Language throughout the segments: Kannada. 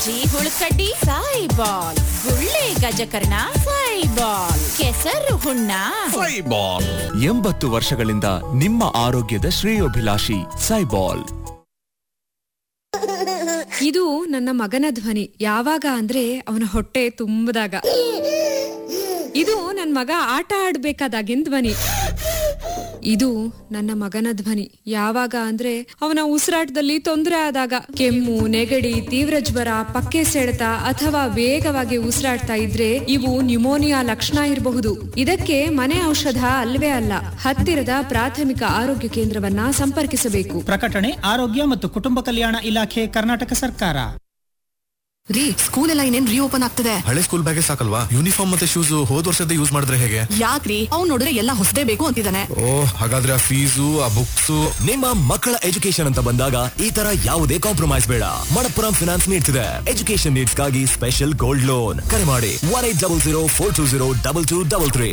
ಸಜ್ಜಿ ಹುಳ್ಕಡ್ಡಿ ಸಾಯಿಬಾಲ್ ಗುಳ್ಳೆ ಗಜಕರ್ಣ ಸಾಯಿಬಾಲ್ ಕೆಸರು ಹುಣ್ಣ ಸೈಬಾಲ್ ಎಂಬತ್ತು ವರ್ಷಗಳಿಂದ ನಿಮ್ಮ ಆರೋಗ್ಯದ ಶ್ರೇಯೋಭಿಲಾಷಿ ಸೈಬಾಲ್ ಇದು ನನ್ನ ಮಗನ ಧ್ವನಿ ಯಾವಾಗ ಅಂದ್ರೆ ಅವನ ಹೊಟ್ಟೆ ತುಂಬದಾಗ ಇದು ನನ್ನ ಮಗ ಆಟ ಆಡ್ಬೇಕಾದಾಗಿನ ಧ್ವನಿ ಇದು ನನ್ನ ಮಗನ ಧ್ವನಿ ಯಾವಾಗ ಅಂದ್ರೆ ಅವನ ಉಸಿರಾಟದಲ್ಲಿ ತೊಂದರೆ ಆದಾಗ ಕೆಮ್ಮು ನೆಗಡಿ ತೀವ್ರ ಜ್ವರ ಪಕ್ಕೆ ಸೆಳೆತ ಅಥವಾ ವೇಗವಾಗಿ ಉಸಿರಾಡ್ತಾ ಇದ್ರೆ ಇವು ನ್ಯುಮೋನಿಯಾ ಲಕ್ಷಣ ಇರಬಹುದು ಇದಕ್ಕೆ ಮನೆ ಔಷಧ ಅಲ್ವೇ ಅಲ್ಲ ಹತ್ತಿರದ ಪ್ರಾಥಮಿಕ ಆರೋಗ್ಯ ಕೇಂದ್ರವನ್ನ ಸಂಪರ್ಕಿಸಬೇಕು ಪ್ರಕಟಣೆ ಆರೋಗ್ಯ ಮತ್ತು ಕುಟುಂಬ ಕಲ್ಯಾಣ ಇಲಾಖೆ ಕರ್ನಾಟಕ ಸರ್ಕಾರ ರೀ ಸ್ಕೂಲ್ ಎಲ್ಲ ಇನ್ನೇನ್ ರೀಓಪನ್ ಆಗ್ತದೆ ಹಳೆ ಸ್ಕೂಲ್ ಬ್ಯಾಗೇ ಸಾಕಲ್ವಾ ಯೂನಿಫಾರ್ಮ್ ಮತ್ತೆ ಶೂಸ್ ಹೋದ್ ವರ್ಷದ ಯೂಸ್ ಮಾಡಿದ್ರೆ ಹೇಗೆ ಯಾಕ್ರಿ ಅವ್ನ್ ನೋಡಿದ್ರೆ ಎಲ್ಲ ಹೊಸದೇ ಬೇಕು ಅಂತಿದ್ದಾನೆ ಓ ಹಾಗಾದ್ರೆ ಆ ಫೀಸು ಆ ಬುಕ್ಸು ನಿಮ್ಮ ಮಕ್ಕಳ ಎಜುಕೇಶನ್ ಅಂತ ಬಂದಾಗ ಈ ತರ ಯಾವುದೇ ಕಾಂಪ್ರಮೈಸ್ ಬೇಡ ಮಣಪ್ಪುರಂ ಫಿನಾನ್ಸ್ ನೀಡ್ತಿದೆ ಎಜುಕೇಶನ್ ನೀಡ್ಸ್ಗಾಗಿ ಸ್ಪೆಷಲ್ ಗೋಲ್ಡ್ ಲೋನ್ ಕರೆ ಮಾಡಿ one eight double zero four two zero double two double three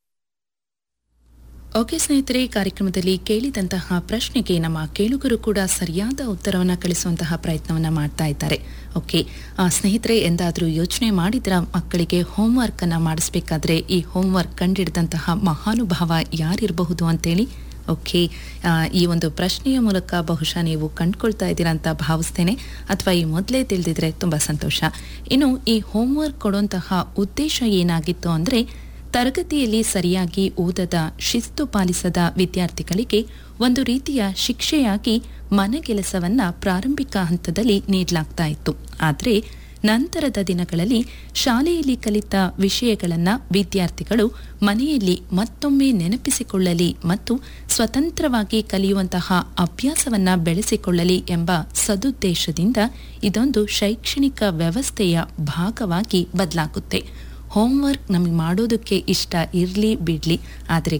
okay ಸ್ನೇಹಿತರೆ ಕಾರ್ಯಕ್ರಮದಲ್ಲಿ ಕೇಳಿದಂತಹ ಪ್ರಶ್ನೆಗೆ ನಮ್ಮ ಕೇಳುಗರು ಕೂಡ ಸರಿಯಾದ ಉತ್ತರವನ್ನು ಕಳಿಸುವಂತಹ ಪ್ರಯತ್ನವನ್ನು ಮಾಡ್ತಾ ಇದ್ದಾರೆ ಓಕೆ ಆ, ಸ್ನೇಹಿತರೆ ಎಂದಾದರೂ ಯೋಚನೆ ಮಾಡಿದ್ರ ಮಕ್ಕಳಿಗೆ ಹೋಮ್ವರ್ಕ್ ಅನ್ನು ಮಾಡಿಸ್ಬೇಕಾದ್ರೆ ಈ ಹೋಮ್ವರ್ಕ್ ಕಂಡಿಡಿದಂತಹ ಮಹಾನುಭಾವ ಯಾರಿರಬಹುದು ಅಂತೇಳಿ ಓಕೆ ಆ, ಈ ಒಂದು ಪ್ರಶ್ನೆಯ ಮೂಲಕ ಬಹುಶಃ ನೀವು ಕಂಡುಕೊಳ್ತಾ ಇದ್ದೀರಾ ಅಂತ ಭಾವಿಸ್ತೇನೆ ಅಥವಾ ಈ ಮೊದಲೇ ತಿಳಿದಿದ್ರೆ ತುಂಬ ಸಂತೋಷ ಇನ್ನು ಈ ಹೋಮ್ವರ್ಕ್ ಕೊಡುವಂತಹ ಉದ್ದೇಶ ಏನಾಗಿತ್ತು ಅಂದರೆ ತರಗತಿಯಲ್ಲಿ ಸರಿಯಾಗಿ ಓದದ ಶಿಸ್ತು ಪಾಲಿಸದ ವಿದ್ಯಾರ್ಥಿಗಳಿಗೆ ಒಂದು ರೀತಿಯ ಶಿಕ್ಷೆಯಾಗಿ ಮನೆಗೆಲಸವನ್ನ ಪ್ರಾರಂಭಿಕ ಹಂತದಲ್ಲಿ ನೀಡಲಾಗ್ತಾ ಇತ್ತು ಆದರೆ ನಂತರದ ದಿನಗಳಲ್ಲಿ ಶಾಲೆಯಲ್ಲಿ ಕಲಿತ ವಿಷಯಗಳನ್ನು ವಿದ್ಯಾರ್ಥಿಗಳು ಮನೆಯಲ್ಲಿ ಮತ್ತೊಮ್ಮೆ ನೆನಪಿಸಿಕೊಳ್ಳಲಿ ಮತ್ತು ಸ್ವತಂತ್ರವಾಗಿ ಕಲಿಯುವಂತಹ ಅಭ್ಯಾಸವನ್ನ ಬೆಳೆಸಿಕೊಳ್ಳಲಿ ಎಂಬ ಸದುದ್ದೇಶದಿಂದ ಇದೊಂದು ಶೈಕ್ಷಣಿಕ ವ್ಯವಸ್ಥೆಯ ಭಾಗವಾಗಿ ಬದಲಾಗುತ್ತೆ ಹೋಮ್ವರ್ಕ್ ನಮಗೆ ಮಾಡೋದಕ್ಕೆ ಇಷ್ಟ ಇರಲಿ ಬಿಡಲಿ ಆದರೆ